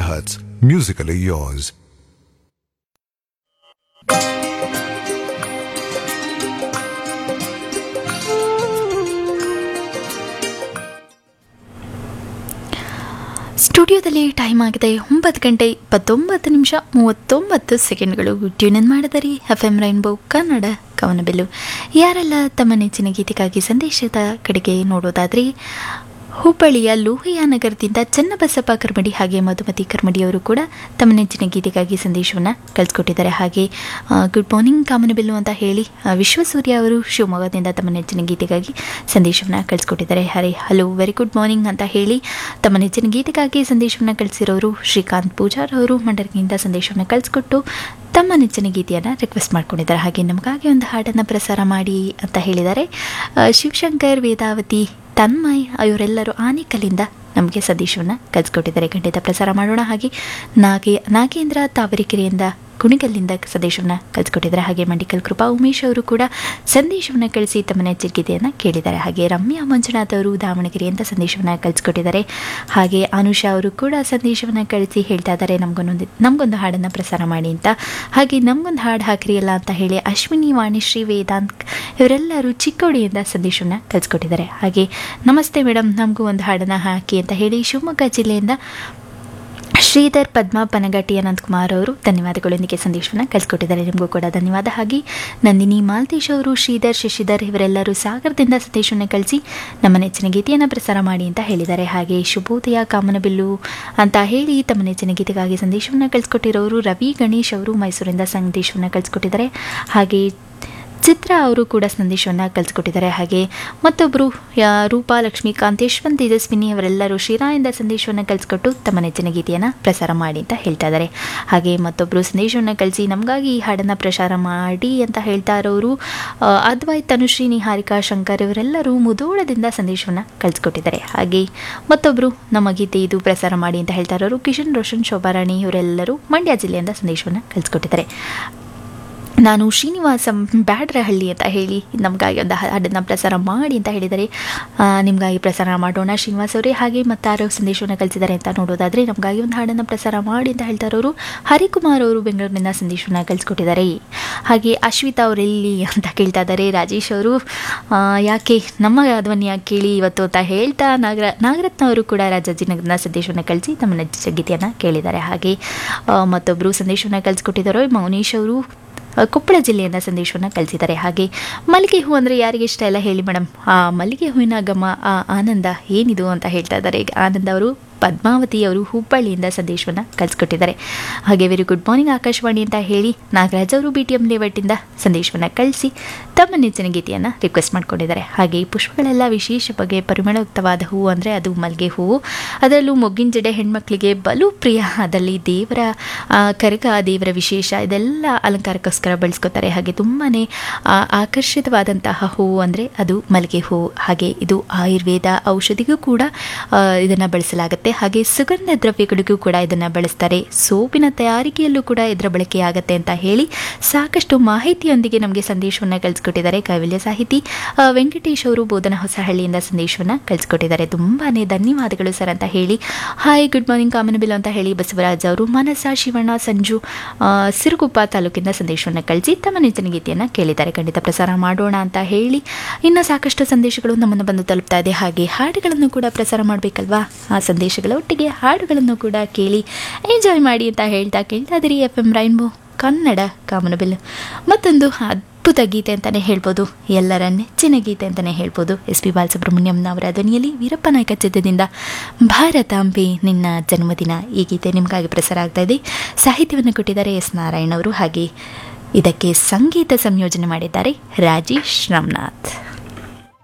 megahertz. Musically yours. ಸ್ಟುಡಿಯೋದಲ್ಲಿ time ಆಗಿದೆ ಒಂಬತ್ತು ಗಂಟೆ ಇಪ್ಪತ್ತೊಂಬತ್ತು ನಿಮಿಷ ಮೂವತ್ತೊಂಬತ್ತು ಸೆಕೆಂಡ್ಗಳು ಟ್ಯೂನ್ ಇನ್ ಮಾಡಿದರಿ ಎಫ್ ಎಂ ರೈನ್ಬೋ ಕನ್ನಡ ಕವನಬಿಲ್ಲು ಯಾರೆಲ್ಲ ತಮ್ಮ ನೆಚ್ಚಿನ ಗೀತೆಗಾಗಿ ಸಂದೇಶದ ಕಡೆಗೆ ನೋಡೋದಾದರೆ ಹುಬ್ಬಳ್ಳಿಯ ಲೋಹಿಯಾ ನಗರದಿಂದ ಚನ್ನಬಸಪ್ಪ ಕರ್ಮಡಿ ಹಾಗೆ ಮಧುಮತಿ ಕರ್ಮಡಿಯವರು ಕೂಡ ತಮ್ಮ ನೆಚ್ಚಿನ ಗೀತೆಗಾಗಿ ಸಂದೇಶವನ್ನು ಕಳಿಸ್ಕೊಟ್ಟಿದ್ದಾರೆ ಹಾಗೆ ಗುಡ್ ಮಾರ್ನಿಂಗ್ ಕಾಮನಬಿಲ್ಲು ಅಂತ ಹೇಳಿ ಆ, ವಿಶ್ವಸೂರ್ಯ ಅವರು ಶಿವಮೊಗ್ಗದಿಂದ ತಮ್ಮ ನೆಚ್ಚಿನ ಗೀತೆಗಾಗಿ ಸಂದೇಶವನ್ನು ಕಳಿಸ್ಕೊಟ್ಟಿದ್ದಾರೆ ಹರೇ ಹಲೋ ವೆರಿ ಗುಡ್ ಮಾರ್ನಿಂಗ್ ಅಂತ ಹೇಳಿ ತಮ್ಮ ನೆಚ್ಚಿನ ಗೀತೆಗಾಗಿ ಸಂದೇಶವನ್ನು ಕಳಿಸಿರೋರು ಶ್ರೀಕಾಂತ್ ಪೂಜಾರ್ ಅವರು ಮಂಡರ್ಗಿಯಿಂದ ಸಂದೇಶವನ್ನು ಕಳಿಸ್ಕೊಟ್ಟು ತಮ್ಮ ನೆಚ್ಚಿನ ಗೀತೆಯನ್ನು ರಿಕ್ವೆಸ್ಟ್ ಮಾಡ್ಕೊಂಡಿದ್ದಾರೆ ಹಾಗೆ ನಮಗಾಗಿ ಒಂದು ಹಾಡನ್ನು ಪ್ರಸಾರ ಮಾಡಿ ಅಂತ ಹೇಳಿದ್ದಾರೆ ಆ, ಶಿವಶಂಕರ್ ವೇದಾವತಿ ತನ್ಮಯ್ ಇವರೆಲ್ಲರೂ ಆನೇಕಲ್ಲಿಂದ ನಮಗೆ ಸಂದೇಶವನ್ನು ಕಳಿಸ್ಕೊಟ್ಟಿದ್ದಾರೆ ಖಂಡಿತ ಪ್ರಸಾರ ಮಾಡೋಣ ಹಾಗೆ ನಾಗೆ ನಾಗೇಂದ್ರ ತಾವರೆಕೆರೆಯಿಂದ ಕುಣಿಗಲ್ಲಿಂದ ಸಂದೇಶವನ್ನು ಕಳಿಸ್ಕೊಟ್ಟಿದ್ದಾರೆ ಹಾಗೆ ಮಂಡಿಕಲ್ ಕೃಪಾ ಉಮೇಶ್ ಅವರು ಕೂಡ ಸಂದೇಶವನ್ನು ಕಳಿಸಿ ತಮ್ಮ ನೆಚ್ಚಿನ ಗೀತೆಯನ್ನು ಕೇಳಿದ್ದಾರೆ ಹಾಗೆ ರಮ್ಯಾ ಮಂಜುನಾಥ್ ಅವರು ದಾವಣಗೆರೆಯಿಂದ ಸಂದೇಶವನ್ನು ಕಳಿಸ್ಕೊಟ್ಟಿದ್ದಾರೆ ಹಾಗೆ ಅನುಷಾ ಅವರು ಕೂಡ ಸಂದೇಶವನ್ನು ಕಳಿಸಿ ಹೇಳ್ತಾ ಇದ್ದಾರೆ ನಮಗೊಂದೊಂದು ನಮಗೊಂದು ಹಾಡನ್ನು ಪ್ರಸಾರ ಮಾಡಿ ಅಂತ ಹಾಗೆ ನಮಗೊಂದು ಹಾಡು ಹಾಕಿರಿ ಅಲ್ಲ ಅಂತ ಹೇಳಿ ಅಶ್ವಿನಿ ವಾಣಿಶ್ರೀ ವೇದಾಂತ್ ಇವರೆಲ್ಲರೂ ಚಿಕ್ಕೋಡಿಯಿಂದ ಸಂದೇಶವನ್ನು ಕಳಿಸ್ಕೊಟ್ಟಿದ್ದಾರೆ ಹಾಗೆ ನಮಸ್ತೆ ಮೇಡಮ್ ನಮಗೂ ಒಂದು ಹಾಡನ್ನು ಹಾಕಿ ಅಂತ ಹೇಳಿ ಶಿವಮೊಗ್ಗ ಜಿಲ್ಲೆಯಿಂದ ಶ್ರೀಧರ್ ಪದ್ಮ ಪನಗಟ್ಟಿ ಅನಂತಕುಮಾರ್ ಅವರು ಧನ್ಯವಾದಗಳೊಂದಿಗೆ ಸಂದೇಶವನ್ನು ಕಳಿಸ್ಕೊಟ್ಟಿದ್ದಾರೆ ನಿಮಗೂ ಕೂಡ ಧನ್ಯವಾದ ಹಾಗೆ ನಂದಿನಿ ಮಾಲ್ತೇಶ್ ಅವರು ಶ್ರೀಧರ್ ಶಶಿಧರ್ ಇವರೆಲ್ಲರೂ ಸಾಗರದಿಂದ ಸಂದೇಶವನ್ನು ಕಳಿಸಿ ನಮ್ಮ ನೆಚ್ಚಿನ ಗೀತೆಯನ್ನು ಪ್ರಸಾರ ಮಾಡಿ ಅಂತ ಹೇಳಿದ್ದಾರೆ ಹಾಗೆ ಶುಭೋದಯ ಕಾಮನಬಿಲ್ಲು ಅಂತ ಹೇಳಿ ತಮ್ಮ ನೆಚ್ಚಿನ ಗೀತೆಗಾಗಿ ಸಂದೇಶವನ್ನು ಕಳಿಸ್ಕೊಟ್ಟಿರೋರು ರವಿ ಗಣೇಶ್ ಅವರು ಮೈಸೂರಿಂದ ಸಂದೇಶವನ್ನು ಕಳಿಸ್ಕೊಟ್ಟಿದ್ದಾರೆ ಹಾಗೆ ಚಿತ್ರ ಅವರು ಕೂಡ ಸಂದೇಶವನ್ನು ಕಳಿಸ್ಕೊಟ್ಟಿದ್ದಾರೆ ಹಾಗೆ ಮತ್ತೊಬ್ಬರು ರೂಪಾ ಲಕ್ಷ್ಮೀಕಾಂತ್ ಯಶವಂತ್ ತೇಜಸ್ವಿನಿ ಅವರೆಲ್ಲರೂ ಶಿರಾಯಿಂದ ಸಂದೇಶವನ್ನು ಕಳಿಸ್ಕೊಟ್ಟು ತಮ್ಮ ನೆಚ್ಚಿನ ಗೀತೆಯನ್ನು ಪ್ರಸಾರ ಮಾಡಿ ಅಂತ ಹೇಳ್ತಾ ಇದ್ದಾರೆ ಹಾಗೆ ಮತ್ತೊಬ್ಬರು ಸಂದೇಶವನ್ನು ಕಳಿಸಿ ನಮಗಾಗಿ ಈ ಹಾಡನ್ನು ಪ್ರಸಾರ ಮಾಡಿ ಅಂತ ಹೇಳ್ತಾ ಇರೋರು ಆ, ಅದ್ವೈತ್ ತನುಶ್ರೀ ನಿಹಾರಿಕಾ ಶಂಕರ್ ಇವರೆಲ್ಲರೂ ಮುದೋಳದಿಂದ ಸಂದೇಶವನ್ನು ಕಳಿಸ್ಕೊಟ್ಟಿದ್ದಾರೆ ಹಾಗೆ ಮತ್ತೊಬ್ಬರು ನಮ್ಮ ಗೀತೆ ಇದು ಪ್ರಸಾರ ಮಾಡಿ ಅಂತ ಹೇಳ್ತಾ ಇರೋರು ಕಿಶನ್ ರೋಷನ್ ಶೋಭಾರಾಣಿ ಇವರೆಲ್ಲರೂ ಮಂಡ್ಯ ಜಿಲ್ಲೆಯಿಂದ ಸಂದೇಶವನ್ನು ಕಳಿಸ್ಕೊಟ್ಟಿದ್ದಾರೆ ನಾನು ಶ್ರೀನಿವಾಸ ಬ್ಯಾಡ್ರಹಳ್ಳಿ ಅಂತ ಹೇಳಿ ನಮಗಾಗಿ ಒಂದು ಹಾಡನ್ನು ಪ್ರಸಾರ ಮಾಡಿ ಅಂತ ಹೇಳಿದರೆ ಆ, ನಿಮಗಾಗಿ ಪ್ರಸಾರ ಮಾಡೋಣ ಶ್ರೀನಿವಾಸ್ ಅವರೇ ಹಾಗೆ ಮತ್ತಾರು ಸಂದೇಶವನ್ನು ಕಳಿಸಿದ್ದಾರೆ ಅಂತ ನೋಡೋದಾದರೆ ನಮಗಾಗಿ ಒಂದು ಹಾಡನ್ನು ಪ್ರಸಾರ ಮಾಡಿ ಅಂತ ಹೇಳ್ತಾ ಇರೋರು ಹರಿಕುಮಾರ್ ಅವರು ಬೆಂಗಳೂರಿನಿಂದ ಸಂದೇಶವನ್ನು ಕಳಿಸ್ಕೊಟ್ಟಿದ್ದಾರೆ ಹಾಗೆ ಅಶ್ವಿತಾ ಅವರೆಲ್ಲಿ ಅಂತ ಕೇಳ್ತಾ ಇದ್ದಾರೆ ರಾಜೇಶ್ ಅವರು ಆ, ಯಾಕೆ ನಮ್ಮ ಧ್ವನಿಯ ಕೇಳಿ ಇವತ್ತು ಅಂತ ಹೇಳ್ತಾ ನಾಗರ ನಾಗರತ್ನ ಅವರು ಕೂಡ ರಾಜಾಜಿನಗರದ ಸಂದೇಶವನ್ನು ಕಳಿಸಿ ತಮ್ಮ ನೆಚ್ಚಿನ ಗೀತೆಯನ್ನು ಕೇಳಿದ್ದಾರೆ ಹಾಗೆ ಆ, ಮತ್ತೊಬ್ಬರು ಸಂದೇಶವನ್ನು ಕಳಿಸ್ಕೊಟ್ಟಿದ್ದಾರೆ ಮೌನೇಶ್ ಅವರು ಆ, ಕೊಪ್ಪಳ ಜಿಲ್ಲೆಯಿಂದ ಸಂದೇಶವನ್ನು ಕಳಿಸಿದ್ದಾರೆ ಹಾಗೆ ಮಲ್ಲಿಗೆ ಹೂ ಅಂದರೆ ಯಾರಿಗೆ ಇಷ್ಟ ಇಲ್ಲ ಹೇಳಿ ಮೇಡಮ್ ಆ ಮಲ್ಲಿಗೆ ಹೂವಿನ ಘಮ ಆ ಆನಂದ ಏನಿದು ಅಂತ ಹೇಳ್ತಾ ಇದ್ದಾರೆ ಈಗ ಆನಂದ ಅವರು ಪದ್ಮಾವತಿ ಅವರು ಹುಬ್ಬಳ್ಳಿಯಿಂದ ಸಂದೇಶವನ್ನು ಕಳಿಸ್ಕೊಟ್ಟಿದ್ದಾರೆ ಹಾಗೆ ವೆರಿ ಗುಡ್ ಮಾರ್ನಿಂಗ್ ಆಕಾಶವಾಣಿ ಅಂತ ಹೇಳಿ ನಾಗರಾಜ್ ಅವರು ಬಿ ಟಿ ಎಂ ಲೇಔಟಿಂದ ಸಂದೇಶವನ್ನು ಕಳಿಸಿ ತಮ್ಮ ನೆಚ್ಚಿನ ಗೀತೆಯನ್ನು ರಿಕ್ವೆಸ್ಟ್ ಮಾಡ್ಕೊಂಡಿದ್ದಾರೆ ಹಾಗೆ ಈ ಪುಷ್ಪಗಳೆಲ್ಲ ವಿಶೇಷ ಬಗೆ ಪರಿಮಳಯುಕ್ತವಾದ ಹೂವು ಅಂದರೆ ಅದು ಮಲ್ಲಿಗೆ ಹೂವು ಅದರಲ್ಲೂ ಮೊಗ್ಗಿನ ಜಡೆ ಹೆಣ್ಮಕ್ಳಿಗೆ ಬಲು ಪ್ರಿಯ ಅದರಲ್ಲಿ ದೇವರ ಆ, ಕರಗ ದೇವರ ವಿಶೇಷ ಇದೆಲ್ಲ ಅಲಂಕಾರಕ್ಕೋಸ್ಕರ ಬಳಸ್ಕೊತಾರೆ ಹಾಗೆ ತುಂಬಾ ಆಕರ್ಷಿತವಾದಂತಹ ಹೂವು ಅಂದರೆ ಅದು ಮಲ್ಲಿಗೆ ಹೂವು ಹಾಗೆ ಇದು ಆಯುರ್ವೇದ ಔಷಧಿಗೂ ಕೂಡ ಇದನ್ನು ಬಳಸಲಾಗುತ್ತೆ ಹಾಗೆ ಸುಗಂಧ ದ್ರವ್ಯಗಳಿಗೂ ಕೂಡ ಇದನ್ನು ಬಳಸ್ತಾರೆ ಸೋಪಿನ ತಯಾರಿಕೆಯಲ್ಲೂ ಕೂಡ ಇದರ ಬಳಕೆಯಾಗತ್ತೆ ಅಂತ ಹೇಳಿ ಸಾಕಷ್ಟು ಮಾಹಿತಿಯೊಂದಿಗೆ ನಮಗೆ ಸಂದೇಶವನ್ನು ಕಳಿಸ್ಕೊಟ್ಟಿದ್ದಾರೆ ಕೈವಲ್ಯ ಸಾಹಿತಿ ಆ, ವೆಂಕಟೇಶ್ ಅವರು ಬೋಧನ ಹೊಸಹಳ್ಳಿಯಿಂದ ಸಂದೇಶವನ್ನು ಕಳಿಸ್ಕೊಟ್ಟಿದ್ದಾರೆ ತುಂಬಾ ಧನ್ಯವಾದಗಳು ಸರ್ ಅಂತ ಹೇಳಿ ಹಾಯ್ ಗುಡ್ ಮಾರ್ನಿಂಗ್ ಕಾಮನಬಿಲ್ ಅಂತ ಹೇಳಿ ಬಸವರಾಜ್ ಅವರು ಮನಸ ಶಿವಣ್ಣ ಸಂಜು ಆ, ಸಿರುಗುಪ್ಪ ತಾಲೂಕಿಂದ ಸಂದೇಶವನ್ನು ಕಳಿಸಿ ತಮ್ಮ ನೆಚ್ಚಿನ ಗೀತೆಯನ್ನು ಕೇಳಿದ್ದಾರೆ ಖಂಡಿತ ಪ್ರಸಾರ ಮಾಡೋಣ ಅಂತ ಹೇಳಿ ಇನ್ನು ಸಾಕಷ್ಟು ಸಂದೇಶಗಳು ನಮ್ಮನ್ನು ಬಂದು ತಲುಪ್ತಾ ಇದೆ ಹಾಗೆ ಹಾಡುಗಳನ್ನು ಕೂಡ ಪ್ರಸಾರ ಮಾಡಬೇಕಲ್ವಾ ಆ ಸಂದೇಶಗಳ ಒಟ್ಟಿಗೆ ಹಾಡುಗಳನ್ನು ಕೂಡ ಕೇಳಿ ಎಂಜಾಯ್ ಮಾಡಿ ಅಂತ ಹೇಳ್ತಾ ಕೇಳ್ತಾ ಇದ್ದೀರಿ ಎಫ್ ಎಂ ರೈನ್ಬೋ ಕನ್ನಡ ಕಾಮನಬಿಲ್ ಮತ್ತೊಂದು ಅದ್ಭುತ ಗೀತೆ ಅಂತಲೇ ಹೇಳ್ಬೋದು ಎಲ್ಲರ ನೆಚ್ಚಿನ ಗೀತೆ ಅಂತಲೇ ಹೇಳ್ಬೋದು ಎಸ್ ಪಿ ಬಾಲಸುಬ್ರಹ್ಮಣ್ಯಂನವರ ಧ್ವನಿಯಲ್ಲಿ ವೀರಪ್ಪ ನಾಯಕ ಚಿತ್ರದಿಂದ ಭಾರತಾಂಬೆ ನಿನ್ನ ಜನ್ಮದಿನ ಈ ಗೀತೆ ನಿಮಗಾಗಿ ಪ್ರಸಾರ ಆಗ್ತಾ ಇದೆ ಸಾಹಿತ್ಯವನ್ನು ಕೊಟ್ಟಿದ್ದಾರೆ ಎಸ್ ನಾರಾಯಣ್ ಅವರು ಹಾಗೆ ಇದಕ್ಕೆ ಸಂಗೀತ ಸಂಯೋಜನೆ ಮಾಡಿದ್ದಾರೆ ರಾಜೇಶ್ ರಾಮನಾಥ್